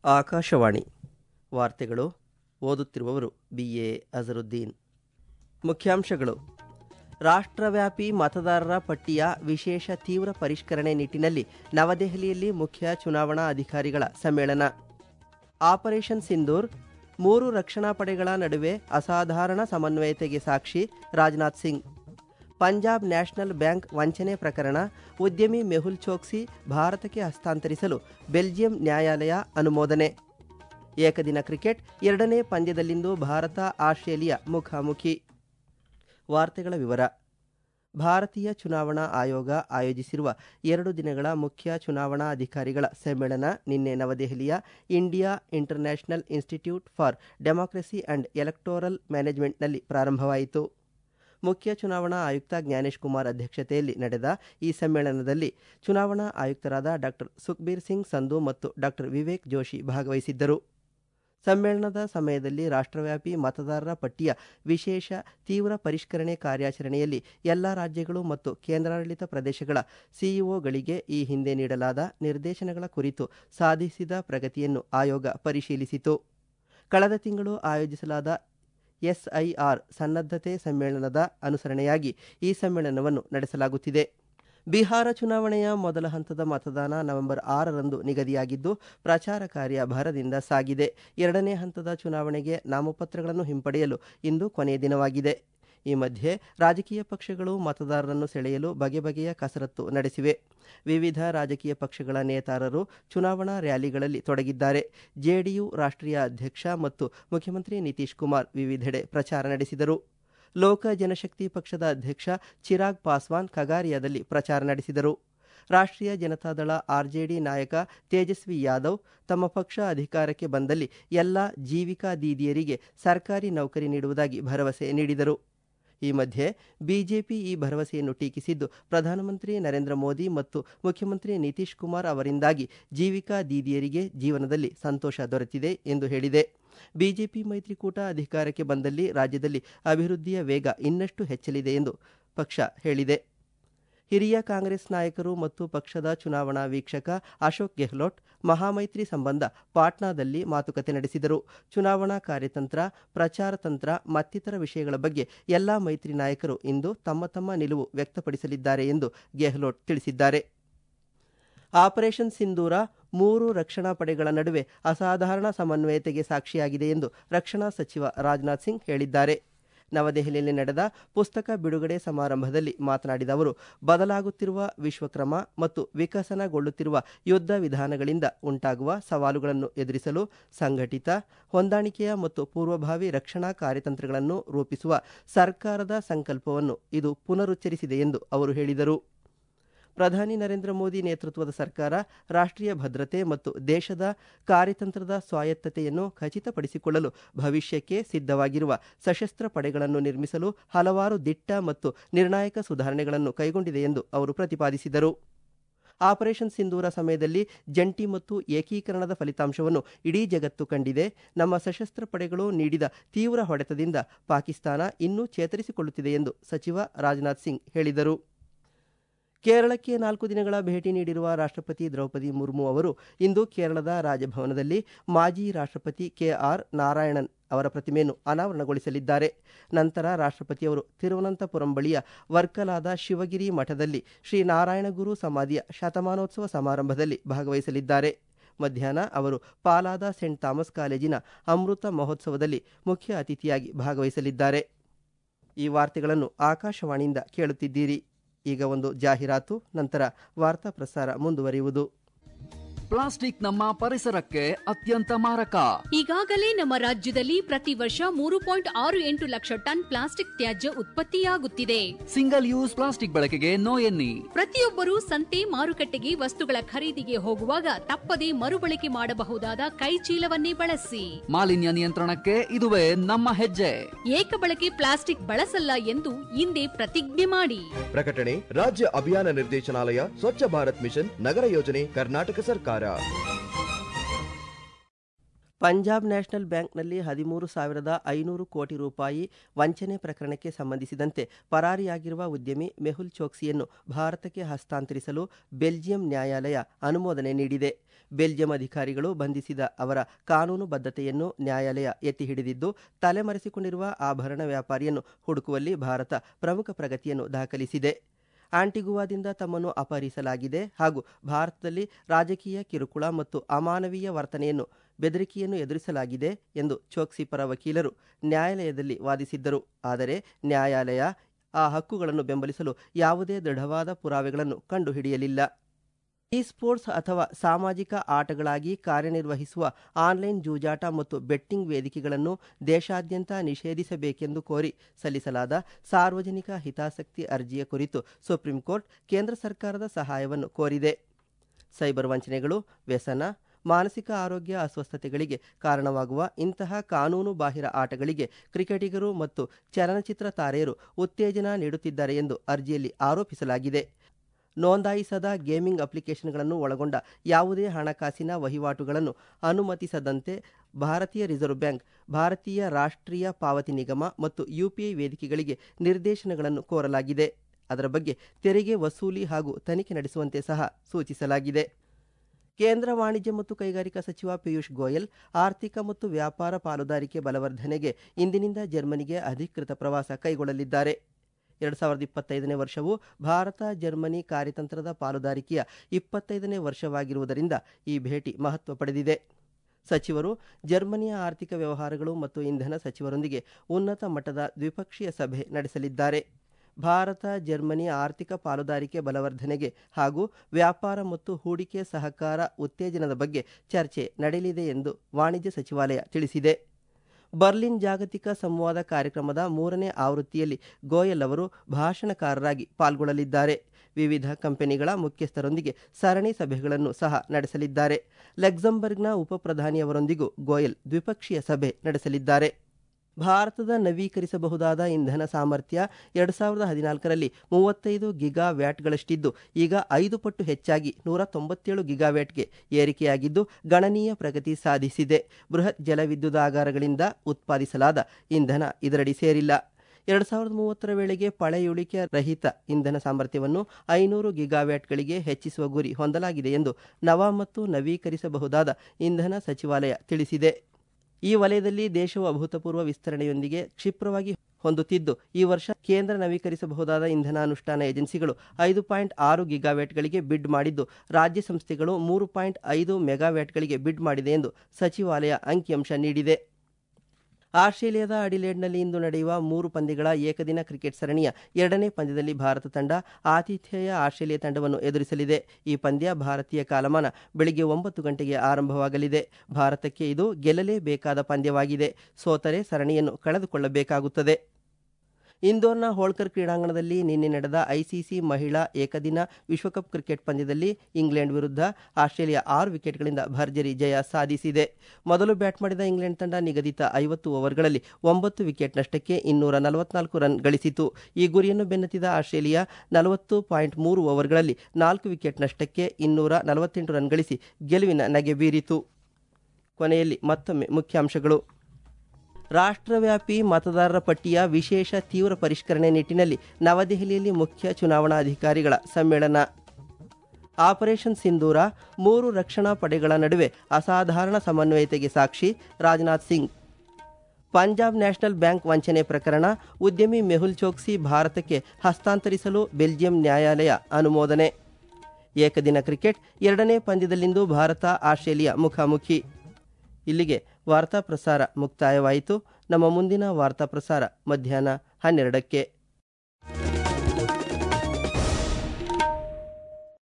ಆಕಾಶವಾಣಿ ವಾರ್ತೆಗಳು ಓದುತ್ತಿರುವವರು B A Azharuddin ಮುಖ್ಯಾಂಶಗಳು ರಾಷ್ಟ್ರವ್ಯಾಪಿ ಮತದಾರರ ಪಟ್ಟಿಯ ವಿಶೇಷ ತೀವ್ರ ಪರಿಷ್ಕರಣೆ ನಿಟ್ಟಿನಲ್ಲಿ ನವದೆಹಲಿಯಲ್ಲಿ ಮುಖ್ಯ ಚುನಾವಣಾ ಅಧಿಕಾರಿಗಳ ಸಮ್ಮೇಳನ ಆಪರೇಷನ್ ಸಿಂಧೂರ್ ಮೂರು ರಕ್ಷಣಾ ಪಡೆಗಳ ನಡುವೆ ಅಸಾಧಾರಣ ಸಮನ್ವಯತೆಗೆ ಸಾಕ್ಷಿ ರಾಜನಾಥ್ ಸಿಂಗ್ ಪಂಜಾಬ್ ನ್ಯಾಷನಲ್ ಬ್ಯಾಂಕ್ ವಂಚನೆ ಪ್ರಕರಣ ಉದ್ಯಮಿ ಮೆಹುಲ್ ಚೋಕ್ಸಿ ಭಾರತಕ್ಕೆ ಹಸ್ತಾಂತರಿಸಲು ಬೆಲ್ಜಿಯಂ ನ್ಯಾಯಾಲಯ ಅನುಮೋದನೆ ಏಕದಿನ ಕ್ರಿಕೆಟ್ ಎರಡನೇ ಪಂದ್ಯದಲ್ಲಿಂದು ಭಾರತ ಆಸ್ಟ್ರೇಲಿಯಾ ಮುಖಾಮುಖಿ ವಾರ್ತೆಗಳ ವಿವರ ಭಾರತೀಯ ಚುನಾವಣಾ ಆಯೋಗ ಆಯೋಜಿಸಿರುವ ಎರಡು ದಿನಗಳ ಮುಖ್ಯ ಚುನಾವಣಾ ಅಧಿಕಾರಿಗಳ ಸಮ್ಮೇಳನ ನಿನ್ನೆ ನವದೆಹಲಿಯ India international institute for democracy and electoral ಮ್ಯಾನೇಜ್ಮೆಂಟ್ನಲ್ಲಿ ಪ್ರಾರಂಭವಾಯಿತು ಮುಖ್ಯ ಚುನಾವಣಾ ಆಯುಕ್ತ ಜ್ಞಾನೇಶ್ ಕುಮಾರ್ ಅಧ್ಯಕ್ಷತೆಯಲ್ಲಿ ನಡೆದ ಈ ಸಮ್ಮೇಳನದಲ್ಲಿ ಚುನಾವಣಾ ಆಯುಕ್ತರಾದ ಡಾಕ್ಟರ್ ಸುಖ್ಬೀರ್ ಸಿಂಗ್ ಸಂಧು ಮತ್ತು ಡಾಕ್ಟರ್ ವಿವೇಕ್ ಜೋಶಿ ಭಾಗವಹಿಸಿದ್ದರು ಸಮ್ಮೇಳನದ ಸಮಯದಲ್ಲಿ ರಾಷ್ಟ್ರವ್ಯಾಪಿ ಮತದಾರರ ಪಟ್ಟಿಯ ವಿಶೇಷ ತೀವ್ರ ಪರಿಷ್ಕರಣೆ ಕಾರ್ಯಾಚರಣೆಯಲ್ಲಿ ಎಲ್ಲ ರಾಜ್ಯಗಳು ಮತ್ತು ಕೇಂದ್ರಾಡಳಿತ ಪ್ರದೇಶಗಳ ಸಿಇಒಗಳಿಗೆ ಈ ಹಿಂದೆ ನೀಡಲಾದ ನಿರ್ದೇಶನಗಳ ಕುರಿತು ಸಾಧಿಸಿದ ಪ್ರಗತಿಯನ್ನು ಆಯೋಗ ಪರಿಶೀಲಿಸಿತು ಕಳೆದ ತಿಂಗಳು ಆಯೋಜಿಸಲಾದ ಎಸ್ಐಆರ್ ಸನ್ನದ್ಧತೆ ಸಮ್ಮೇಳನದ ಅನುಸರಣೆಯಾಗಿ ಈ ಸಮ್ಮೇಳನವನ್ನು ನಡೆಸಲಾಗುತ್ತಿದೆ ಬಿಹಾರ ಚುನಾವಣೆಯ ಮೊದಲ ಹಂತದ ಮತದಾನ ನವೆಂಬರ್ ಆರರಂದು ನಿಗದಿಯಾಗಿದ್ದು ಪ್ರಚಾರ ಕಾರ್ಯ ಭರದಿಂದ ಸಾಗಿದೆ ಎರಡನೇ ಹಂತದ ಚುನಾವಣೆಗೆ ನಾಮಪತ್ರಗಳನ್ನು ಹಿಂಪಡೆಯಲು ಇಂದು ಕೊನೆಯ ದಿನವಾಗಿದೆ ಈ ಮಧ್ಯೆ ರಾಜಕೀಯ ಪಕ್ಷಗಳು ಮತದಾರರನ್ನು ಸೆಳೆಯಲು ಬಗೆ ಬಗೆಯ ಕಸರತ್ತು ನಡೆಸಿವೆ ವಿವಿಧ ರಾಜಕೀಯ ಪಕ್ಷಗಳ ನೇತಾರರು ಚುನಾವಣಾ ರ್ಯಾಲಿಗಳಲ್ಲಿ ತೊಡಗಿದ್ದಾರೆ ಜೆಡಿಯು ರಾಷ್ಟ್ರೀಯ ಅಧ್ಯಕ್ಷ ಮತ್ತು ಮುಖ್ಯಮಂತ್ರಿ ನಿತೀಶ್ ಕುಮಾರ್ ವಿವಿಧೆಡೆ ಪ್ರಚಾರ ನಡೆಸಿದರು ಲೋಕ ಜನಶಕ್ತಿ ಪಕ್ಷದ ಅಧ್ಯಕ್ಷ ಚಿರಾಗ್ ಪಾಸ್ವಾನ್ ಖಗಾರಿಯಾದಲ್ಲಿ ಪ್ರಚಾರ ನಡೆಸಿದರು ರಾಷ್ಟ್ರೀಯ ಜನತಾದಳ ಆರ್ಜೆಡಿ ನಾಯಕ ತೇಜಸ್ವಿ ಯಾದವ್ ತಮ್ಮ ಪಕ್ಷ ಅಧಿಕಾರಕ್ಕೆ ಬಂದಲ್ಲಿ ಎಲ್ಲ ಜೀವಿಕಾ ದೀದಿಯರಿಗೆ ಸರ್ಕಾರಿ ನೌಕರಿ ನೀಡುವುದಾಗಿ ಭರವಸೆ ನೀಡಿದರು ಈ ಮಧ್ಯೆ ಬಿಜೆಪಿ ಈ ಭರವಸೆಯನ್ನು ಟೀಕಿಸಿದ್ದು ಪ್ರಧಾನಮಂತ್ರಿ ನರೇಂದ್ರ ಮೋದಿ ಮತ್ತು ಮುಖ್ಯಮಂತ್ರಿ ನಿತೀಶ್ ಕುಮಾರ್ ಅವರಿಂದಾಗಿ ಜೀವಿಕಾ ದೀದಿಯರಿಗೆ ಜೀವನದಲ್ಲಿ ಸಂತೋಷ ದೊರೆತಿದೆ ಎಂದು ಹೇಳಿದೆ ಬಿಜೆಪಿ ಮೈತ್ರಿಕೂಟ ಅಧಿಕಾರಕ್ಕೆ ಬಂದಲ್ಲಿ ರಾಜ್ಯದಲ್ಲಿ ಅಭಿವೃದ್ಧಿಯ ವೇಗ ಇನ್ನಷ್ಟು ಹೆಚ್ಚಲಿದೆ ಎಂದು ಪಕ್ಷ ಹೇಳಿದೆ ಹಿರಿಯ ಕಾಂಗ್ರೆಸ್ ನಾಯಕರು ಮತ್ತು ಪಕ್ಷದ ಚುನಾವಣಾ ವೀಕ್ಷಕ ಅಶೋಕ್ ಗೆಹ್ಲೋಟ್ ಮಹಾಮೈತ್ರಿ ಸಂಬಂಧ ಪಾಟ್ನಾದಲ್ಲಿ ಮಾತುಕತೆ ನಡೆಸಿದರು ಚುನಾವಣಾ ಕಾರ್ಯತಂತ್ರ ಪ್ರಚಾರ ತಂತ್ರ ಮತ್ತಿತರ ವಿಷಯಗಳ ಬಗ್ಗೆ ಎಲ್ಲಾ ಮೈತ್ರಿ ನಾಯಕರು ಇಂದು ತಮ್ಮ ತಮ್ಮ ನಿಲುವು ವ್ಯಕ್ತಪಡಿಸಲಿದ್ದಾರೆ ಎಂದು ಗೆಹ್ಲೋಟ್ ತಿಳಿಸಿದ್ದಾರೆ ಆಪರೇಷನ್ ಸಿಂಧೂರ ಮೂರು ರಕ್ಷಣಾ ಪಡೆಗಳ ನಡುವೆ ಅಸಾಧಾರಣ ಸಮನ್ವಯತೆಗೆ ಸಾಕ್ಷಿಯಾಗಿದೆ ಎಂದು ರಕ್ಷಣಾ ಸಚಿವ ರಾಜನಾಥ್ ಸಿಂಗ್ ಹೇಳಿದ್ದಾರೆ ನವದೆಹಲಿಯಲ್ಲಿ ನಡೆದ ಪುಸ್ತಕ ಬಿಡುಗಡೆ ಸಮಾರಂಭದಲ್ಲಿ ಮಾತನಾಡಿದ ಅವರು ಬದಲಾಗುತ್ತಿರುವ ವಿಶ್ವಕ್ರಮ ಮತ್ತು ವಿಕಸನಗೊಳ್ಳುತ್ತಿರುವ ಯುದ್ಧ ವಿಧಾನಗಳಿಂದ ಉಂಟಾಗುವ ಸವಾಲುಗಳನ್ನು ಎದುರಿಸಲು ಸಂಘಟಿತ ಹೊಂದಾಣಿಕೆಯ ಮತ್ತು ಪೂರ್ವಭಾವಿ ರಕ್ಷಣಾ ಕಾರ್ಯತಂತ್ರಗಳನ್ನು ರೂಪಿಸುವ ಸರ್ಕಾರದ ಸಂಕಲ್ಪವನ್ನು ಇದು ಪುನರುಚ್ಚರಿಸಿದೆ ಎಂದು ಅವರು ಹೇಳಿದರು ಪ್ರಧಾನಿ ನರೇಂದ್ರ ಮೋದಿ ನೇತೃತ್ವದ ಸರ್ಕಾರ ರಾಷ್ಟ್ರೀಯ ಭದ್ರತೆ ಮತ್ತು ದೇಶದ ಕಾರ್ಯತಂತ್ರದ ಸ್ವಾಯತ್ತತೆಯನ್ನು ಖಚಿತಪಡಿಸಿಕೊಳ್ಳಲು ಭವಿಷ್ಯಕ್ಕೆ ಸಿದ್ಧವಾಗಿರುವ ಸಶಸ್ತ್ರ ಪಡೆಗಳನ್ನು ನಿರ್ಮಿಸಲು ಹಲವಾರು ದಿಟ್ಟ ಮತ್ತು ನಿರ್ಣಾಯಕ ಸುಧಾರಣೆಗಳನ್ನು ಕೈಗೊಂಡಿದೆ ಎಂದು ಅವರು ಪ್ರತಿಪಾದಿಸಿದರು ಆಪರೇಷನ್ ಸಿಂಧೂರ ಸಮಯದಲ್ಲಿ ಜಂಟಿ ಮತ್ತು ಏಕೀಕರಣದ ಫಲಿತಾಂಶವನ್ನು ಇಡೀ ಜಗತ್ತು ಕಂಡಿದೆ ನಮ್ಮ ಸಶಸ್ತ್ರ ಪಡೆಗಳು ನೀಡಿದ ತೀವ್ರ ಹೊಡೆತದಿಂದ ಪಾಕಿಸ್ತಾನ ಇನ್ನೂ ಚೇತರಿಸಿಕೊಳ್ಳುತ್ತಿದೆ ಎಂದು ಸಚಿವ ರಾಜನಾಥ್ ಸಿಂಗ್ ಹೇಳಿದರು ಕೇರಳಕ್ಕೆ ನಾಲ್ಕು ದಿನಗಳ ಭೇಟಿ ನೀಡಿರುವ ರಾಷ್ಟ್ರಪತಿ ದ್ರೌಪದಿ ಮುರ್ಮು ಅವರು ಇಂದು ಕೇರಳದ ರಾಜಭವನದಲ್ಲಿ ಮಾಜಿ ರಾಷ್ಟ್ರಪತಿ ಕೆಆರ್ ನಾರಾಯಣನ್ ಅವರ ಪ್ರತಿಮೆಯನ್ನು ಅನಾವರಣಗೊಳಿಸಲಿದ್ದಾರೆ ನಂತರ ರಾಷ್ಟ್ರಪತಿ ಅವರು ತಿರುವನಂತಪುರಂ ಬಳಿಯ ವರ್ಕಲಾದ ಶಿವಗಿರಿ ಮಠದಲ್ಲಿ ಶ್ರೀ ನಾರಾಯಣಗುರು ಸಮಾಧಿಯ ಶತಮಾನೋತ್ಸವ ಸಮಾರಂಭದಲ್ಲಿ ಭಾಗವಹಿಸಲಿದ್ದಾರೆ ಮಧ್ಯಾಹ್ನ ಅವರು ಪಾಲಾದ ಸೆಂಟ್ ಥಾಮಸ್ ಕಾಲೇಜಿನ ಅಮೃತ ಮಹೋತ್ಸವದಲ್ಲಿ ಮುಖ್ಯ ಅತಿಥಿಯಾಗಿ ಭಾಗವಹಿಸಲಿದ್ದಾರೆ ಈ ವಾರ್ತೆಗಳನ್ನು ಆಕಾಶವಾಣಿಯಿಂದ ಕೇಳುತ್ತಿದ್ದೀರಿ ಈಗ ಒಂದು ಜಾಹೀರಾತು ನಂತರ ವಾರ್ತಾ ಪ್ರಸಾರ ಮುಂದುವರಿಯುವುದು ಪ್ಲಾಸ್ಟಿಕ್ ನಮ್ಮ ಪರಿಸರಕ್ಕೆ ಅತ್ಯಂತ ಮಾರಕ ಈಗಾಗಲೇ ನಮ್ಮ ರಾಜ್ಯದಲ್ಲಿ ಪ್ರತಿ ವರ್ಷ ಮೂರು ಪಾಯಿಂಟ್ ಆರು ಎಂಟು ಲಕ್ಷ ಟನ್ ಪ್ಲಾಸ್ಟಿಕ್ ತ್ಯಾಜ್ಯ ಉತ್ಪತ್ತಿಯಾಗುತ್ತಿದೆ ಸಿಂಗಲ್ ಯೂಸ್ ಪ್ಲಾಸ್ಟಿಕ್ ಬಳಕೆಗೆ ನೋ ಎನ್ನಿ ಪ್ರತಿಯೊಬ್ಬರೂ ಸಂತೆ ಮಾರುಕಟ್ಟೆಗೆ ವಸ್ತುಗಳ ಖರೀದಿಗೆ ಹೋಗುವಾಗ ತಪ್ಪದೆ ಮರುಬಳಕೆ ಮಾಡಬಹುದಾದ ಕೈ ಚೀಲವನ್ನೇ ಬಳಸಿ ಮಾಲಿನ್ಯ ನಿಯಂತ್ರಣಕ್ಕೆ ಇದುವೇ ನಮ್ಮ ಹೆಜ್ಜೆ ಏಕಬಳಕೆ ಪ್ಲಾಸ್ಟಿಕ್ ಬಳಸಲ್ಲ ಎಂದು ಇಂದೇ ಪ್ರತಿಜ್ಞೆ ಮಾಡಿ ಪ್ರಕಟಣೆ ರಾಜ್ಯ ಅಭಿಯಾನ ನಿರ್ದೇಶನಾಲಯ ಸ್ವಚ್ಛ ಭಾರತ್ ಮಿಷನ್ ನಗರ ಯೋಜನೆ ಕರ್ನಾಟಕ ಸರ್ಕಾರ ಪಂಜಾಬ್ ನ್ಯಾಷನಲ್ ಬ್ಯಾಂಕ್ನಲ್ಲಿ ಹದಿಮೂರು ಸಾವಿರದ ಐನೂರು ಕೋಟಿ ರೂಪಾಯಿ ವಂಚನೆ ಪ್ರಕರಣಕ್ಕೆ ಸಂಬಂಧಿಸಿದಂತೆ ಪರಾರಿಯಾಗಿರುವ ಉದ್ಯಮಿ ಮೆಹುಲ್ ಚೋಕ್ಸಿಯನ್ನು ಭಾರತಕ್ಕೆ ಹಸ್ತಾಂತರಿಸಲು ಬೆಲ್ಜಿಯಂ ನ್ಯಾಯಾಲಯ ಅನುಮೋದನೆ ನೀಡಿದೆ ಬೆಲ್ಜಿಯಂ ಅಧಿಕಾರಿಗಳು ಬಂಧಿಸಿದ ಅವರ ಕಾನೂನು ಬದ್ಧತೆಯನ್ನು ನ್ಯಾಯಾಲಯ ಎತ್ತಿ ಹಿಡಿದಿದ್ದು ತಲೆಮರೆಸಿಕೊಂಡಿರುವ ಆಭರಣ ವ್ಯಾಪಾರಿಯನ್ನು ಹುಡುಕುವಲ್ಲಿ ಭಾರತ ಪ್ರಮುಖ ಪ್ರಗತಿಯನ್ನು ದಾಖಲಿಸಿದೆ ಆಂಟಿಗುವಾದಿಂದ ತಮ್ಮನ್ನು ಅಪಹರಿಸಲಾಗಿದೆ ಹಾಗೂ ಭಾರತದಲ್ಲಿ ರಾಜಕೀಯ ಕಿರುಕುಳ ಮತ್ತು ಅಮಾನವೀಯ ವರ್ತನೆಯನ್ನು ಬೆದರಿಕೆಯನ್ನು ಎದುರಿಸಲಾಗಿದೆ ಎಂದು ಚೋಕ್ಸಿ ಪರ ವಕೀಲರು ನ್ಯಾಯಾಲಯದಲ್ಲಿ ವಾದಿಸಿದ್ದರು ಆದರೆ ನ್ಯಾಯಾಲಯ ಆ ಹಕ್ಕುಗಳನ್ನು ಬೆಂಬಲಿಸಲು ಯಾವುದೇ ದೃಢವಾದ ಪುರಾವೆಗಳನ್ನು ಕಂಡುಹಿಡಿಯಲಿಲ್ಲ ಇ ಸ್ಪೋರ್ಟ್ಸ್ ಅಥವಾ ಸಾಮಾಜಿಕ ಆಟಗಳಾಗಿ ಕಾರ್ಯನಿರ್ವಹಿಸುವ ಆನ್ಲೈನ್ ಜೂಜಾಟ ಮತ್ತು ಬೆಟ್ಟಿಂಗ್ ವೇದಿಕೆಗಳನ್ನು ದೇಶಾದ್ಯಂತ ನಿಷೇಧಿಸಬೇಕೆಂದು ಕೋರಿ ಸಲ್ಲಿಸಲಾದ ಸಾರ್ವಜನಿಕ ಹಿತಾಸಕ್ತಿ ಅರ್ಜಿಯ ಕುರಿತು ಸುಪ್ರೀಂ ಕೋರ್ಟ್ ಕೇಂದ್ರ ಸರ್ಕಾರದ ಸಹಾಯವನ್ನು ಕೋರಿದೆ ಸೈಬರ್ ವಂಚನೆಗಳು ವ್ಯಸನ ಮಾನಸಿಕ ಆರೋಗ್ಯ ಅಸ್ವಸ್ಥತೆಗಳಿಗೆ ಕಾರಣವಾಗುವ ಇಂತಹ ಕಾನೂನು ಬಾಹಿರ ಆಟಗಳಿಗೆ ಕ್ರಿಕೆಟಿಗರು ಮತ್ತು ಚಲನಚಿತ್ರ ತಾರೆಯರು ಉತ್ತೇಜನ ನೀಡುತ್ತಿದ್ದಾರೆ ಎಂದು ಅರ್ಜಿಯಲ್ಲಿ ಆರೋಪಿಸಲಾಗಿದೆ ನೋಂದಾಯಿಸದ ಗೇಮಿಂಗ್ ಅಪ್ಲಿಕೇಶನ್ಗಳನ್ನು ಒಳಗೊಂಡ ಯಾವುದೇ ಹಣಕಾಸಿನ ವಹಿವಾಟುಗಳನ್ನು ಅನುಮತಿಸದಂತೆ ಭಾರತೀಯ ರಿಸರ್ವ್ ಬ್ಯಾಂಕ್ ಭಾರತೀಯ ರಾಷ್ಟ್ರೀಯ ಪಾವತಿ ನಿಗಮ ಮತ್ತು ಯುಪಿಐ ವೇದಿಕೆಗಳಿಗೆ ನಿರ್ದೇಶನಗಳನ್ನು ಕೋರಲಾಗಿದೆ ಅದರ ಬಗ್ಗೆ ತೆರಿಗೆ ವಸೂಲಿ ಹಾಗೂ ತನಿಖೆ ನಡೆಸುವಂತೆ ಸಹ ಸೂಚಿಸಲಾಗಿದೆ ಕೇಂದ್ರ ವಾಣಿಜ್ಯ ಮತ್ತು ಕೈಗಾರಿಕಾ ಸಚಿವ ಪಿಯೂಷ್ ಗೋಯಲ್ ಆರ್ಥಿಕ ಮತ್ತು ವ್ಯಾಪಾರ ಪಾಲುದಾರಿಕೆ ಬಲವರ್ಧನೆಗೆ ಇಂದಿನಿಂದ ಜರ್ಮನಿಗೆ ಅಧಿಕೃತ ಪ್ರವಾಸ ಕೈಗೊಳ್ಳಲಿದ್ದಾರೆ ಎರಡು ಸಾವಿರದ ಇಪ್ಪತ್ತೈದನೇ ವರ್ಷವು ಭಾರತ ಜರ್ಮನಿ ಕಾರ್ಯತಂತ್ರದ ಪಾಲುದಾರಿಕೆಯ ಇಪ್ಪತ್ತೈದನೇ ವರ್ಷವಾಗಿರುವುದರಿಂದ ಈ ಭೇಟಿ ಮಹತ್ವ ಪಡೆದಿದೆ ಸಚಿವರು ಜರ್ಮನಿಯ ಆರ್ಥಿಕ ವ್ಯವಹಾರಗಳು ಮತ್ತು ಇಂಧನ ಸಚಿವರೊಂದಿಗೆ ಉನ್ನತ ಮಟ್ಟದ ದ್ವಿಪಕ್ಷೀಯ ಸಭೆ ನಡೆಸಲಿದ್ದಾರೆ ಭಾರತ ಜರ್ಮನಿ ಆರ್ಥಿಕ ಪಾಲುದಾರಿಕೆ ಬಲವರ್ಧನೆಗೆ ಹಾಗೂ ವ್ಯಾಪಾರ ಮತ್ತು ಹೂಡಿಕೆ ಸಹಕಾರ ಉತ್ತೇಜನದ ಬಗ್ಗೆ ಚರ್ಚೆ ನಡೆಯಲಿದೆ ಎಂದು ವಾಣಿಜ್ಯ ಸಚಿವಾಲಯ ತಿಳಿಸಿದೆ ಬರ್ಲಿನ್ ಜಾಗತಿಕ ಸಂವಾದ ಕಾರ್ಯಕ್ರಮದ ಮೂರನೇ ಆವೃತ್ತಿಯಲ್ಲಿ ಗೋಯಲ್ ಅವರು ಭಾಷಣಕಾರರಾಗಿ ಪಾಲ್ಗೊಳ್ಳಲಿದ್ದಾರೆ ವಿವಿಧ ಕಂಪನಿಗಳ ಮುಖ್ಯಸ್ಥರೊಂದಿಗೆ ಸರಣಿ ಸಭೆಗಳನ್ನು ಸಹ ನಡೆಸಲಿದ್ದಾರೆ ಲೆಕ್ಸಂಬರ್ಗ್ನ ಉಪಪ್ರಧಾನಿಯವರೊಂದಿಗೂ ಗೋಯಲ್ ದ್ವಿಪಕ್ಷೀಯ ಸಭೆ ನಡೆಸಲಿದ್ದಾರೆ ಭಾರತದ ನವೀಕರಿಸಬಹುದಾದ ಇಂಧನ ಸಾಮರ್ಥ್ಯ ಎರಡು ಸಾವಿರದ ಹದಿನಾಲ್ಕರಲ್ಲಿ ಮೂವತ್ತೈದು ಗಿಗಾ ವ್ಯಾಟ್ಗಳಷ್ಟಿದ್ದು ಈಗ ಐದು ಪಟ್ಟು ಹೆಚ್ಚಾಗಿ ನೂರ ತೊಂಬತ್ತೇಳು ಗಿಗಾವ್ಯಾಟ್ಗೆ ಏರಿಕೆಯಾಗಿದ್ದು ಗಣನೀಯ ಪ್ರಗತಿ ಸಾಧಿಸಿದೆ ಬೃಹತ್ ಜಲವಿದ್ಯುದಾಗಾರಗಳಿಂದ ಉತ್ಪಾದಿಸಲಾದ ಇಂಧನ ಇದರಡಿ ಸೇರಿಲ್ಲ ಎರಡು ಸಾವಿರದ ಮೂವತ್ತರ ವೇಳೆಗೆ ಪಳೆಯುಳಿಕೆ ರಹಿತ ಇಂಧನ ಸಾಮರ್ಥ್ಯವನ್ನು ಐನೂರು ಗಿಗಾವ್ಯಾಟ್ಗಳಿಗೆ ಹೆಚ್ಚಿಸುವ ಗುರಿ ಹೊಂದಲಾಗಿದೆ ಎಂದು ನವ ಮತ್ತು ನವೀಕರಿಸಬಹುದಾದ ಇಂಧನ ಸಚಿವಾಲಯ ತಿಳಿಸಿದೆ ಈ ವಲಯದಲ್ಲಿ ದೇಶವು ಅಭೂತಪೂರ್ವ ವಿಸ್ತರಣೆಯೊಂದಿಗೆ ಕ್ಷಿಪ್ರವಾಗಿ ಹೊಂದುತ್ತಿದ್ದು ಈ ವರ್ಷ ಕೇಂದ್ರ ನವೀಕರಿಸಬಹುದಾದ ಇಂಧನ ಅನುಷ್ಠಾನ ಏಜೆನ್ಸಿಗಳು ಐದು ಪಾಯಿಂಟ್ ಆರು ಗಿಗಾವ್ಯಾಟ್ಗಳಿಗೆ ಬಿಡ್ ಮಾಡಿದ್ದು ರಾಜ್ಯ ಸಂಸ್ಥೆಗಳು ಮೂರು ಪಾಯಿಂಟ್ ಐದು ಮೆಗಾವ್ಯಾಟ್ಗಳಿಗೆ ಬಿಡ್ ಮಾಡಿದೆ ಎಂದು ಸಚಿವಾಲಯ ಅಂಕಿಅಂಶ ನೀಡಿದೆ ಆಸ್ಟ್ರೇಲಿಯಾದ ಅಡಿಲೇಡ್ನಲ್ಲಿ ಇಂದು ನಡೆಯುವ ಮೂರು ಪಂದ್ಯಗಳ ಏಕದಿನ ಕ್ರಿಕೆಟ್ ಸರಣಿಯ ಎರಡನೇ ಪಂದ್ಯದಲ್ಲಿ ಭಾರತ ತಂಡ ಆತಿಥೇಯ ಆಸ್ಟ್ರೇಲಿಯಾ ತಂಡವನ್ನು ಎದುರಿಸಲಿದೆ ಈ ಪಂದ್ಯ ಭಾರತೀಯ ಕಾಲಮಾನ ಬೆಳಿಗ್ಗೆ ಒಂಬತ್ತು ಗಂಟೆಗೆ ಆರಂಭವಾಗಲಿದೆ ಭಾರತಕ್ಕೆ ಇದು ಗೆಲ್ಲಲೇಬೇಕಾದ ಪಂದ್ಯವಾಗಿದೆ ಸೋತರೆ ಸರಣಿಯನ್ನು ಕಳೆದುಕೊಳ್ಳಬೇಕಾಗುತ್ತದೆ ಇಂದೋರ್ನ ಹೋಳ್ಕರ್ ಕ್ರೀಡಾಂಗಣದಲ್ಲಿ ನಿನ್ನೆ ನಡೆದ ಐಸಿಸಿ ಮಹಿಳಾ ಏಕದಿನ ವಿಶ್ವಕಪ್ ಕ್ರಿಕೆಟ್ ಪಂದ್ಯದಲ್ಲಿ ಇಂಗ್ಲೆಂಡ್ ವಿರುದ್ಧ ಆಸ್ಟ್ರೇಲಿಯಾ ಆರು ವಿಕೆಟ್ಗಳಿಂದ ಭರ್ಜರಿ ಜಯ ಸಾಧಿಸಿದೆ ಮೊದಲು ಬ್ಯಾಟ್ ಮಾಡಿದ ಇಂಗ್ಲೆಂಡ್ ತಂಡ ನಿಗದಿತ ಐವತ್ತು ಓವರ್ಗಳಲ್ಲಿ ಒಂಬತ್ತು ವಿಕೆಟ್ ನಷ್ಟಕ್ಕೆ ಇನ್ನೂರ ನಲವತ್ನಾಲ್ಕು ರನ್ ಗಳಿಸಿತು ಈ ಗುರಿಯನ್ನು ಬೆನ್ನತ್ತಿದ ಆಸ್ಟ್ರೇಲಿಯಾ ನಲವತ್ತು ಪಾಯಿಂಟ್ ಮೂರು ಓವರ್ಗಳಲ್ಲಿ ನಾಲ್ಕು ವಿಕೆಟ್ ನಷ್ಟಕ್ಕೆ ಇನ್ನೂರ ನಲವತ್ತೆಂಟು ರನ್ ಗಳಿಸಿ ಗೆಲುವಿನ ನಗೆ ಬೀರಿತು ಕೊನೆಯಲ್ಲಿ ಮತ್ತೊಮ್ಮೆ ಮುಖ್ಯಾಂಶಗಳು ರಾಷ್ಟ್ರವ್ಯಾಪಿ ಮತದಾರರ ಪಟ್ಟಿಯ ವಿಶೇಷ ತೀವ್ರ ಪರಿಷ್ಕರಣೆ ನಿಟ್ಟಿನಲ್ಲಿ ನವದೆಹಲಿಯಲ್ಲಿ ಮುಖ್ಯ ಚುನಾವಣಾಧಿಕಾರಿಗಳ ಸಮ್ಮೇಳನ ಆಪರೇಷನ್ ಸಿಂಧೂರ ಮೂರು ರಕ್ಷಣಾ ಪಡೆಗಳ ನಡುವೆ ಅಸಾಧಾರಣ ಸಮನ್ವಯತೆಗೆ ಸಾಕ್ಷಿ ರಾಜನಾಥ್ ಸಿಂಗ್ ಪಂಜಾಬ್ ನ್ಯಾಷನಲ್ ಬ್ಯಾಂಕ್ ವಂಚನೆ ಪ್ರಕರಣ ಉದ್ಯಮಿ ಮೆಹುಲ್ ಚೋಕ್ಸಿ ಭಾರತಕ್ಕೆ ಹಸ್ತಾಂತರಿಸಲು ಬೆಲ್ಜಿಯಂ ನ್ಯಾಯಾಲಯ ಅನುಮೋದನೆ ಏಕದಿನ ಕ್ರಿಕೆಟ್ ಎರಡನೇ ಪಂದ್ಯದಲ್ಲಿಂದು ಭಾರತ ಆಸ್ಟ್ರೇಲಿಯಾ ಮುಖಾಮುಖಿ ಇಲ್ಲಿಗೆ ವಾರ್ತಾ ಪ್ರಸಾರ ಮುಕ್ತಾಯವಾಯಿತು ನಮ್ಮ ಮುಂದಿನ ವಾರ್ತಾ ಪ್ರಸಾರ ಮಧ್ಯಾಹ್ನ ಹನ್ನೆರಡಕ್ಕೆ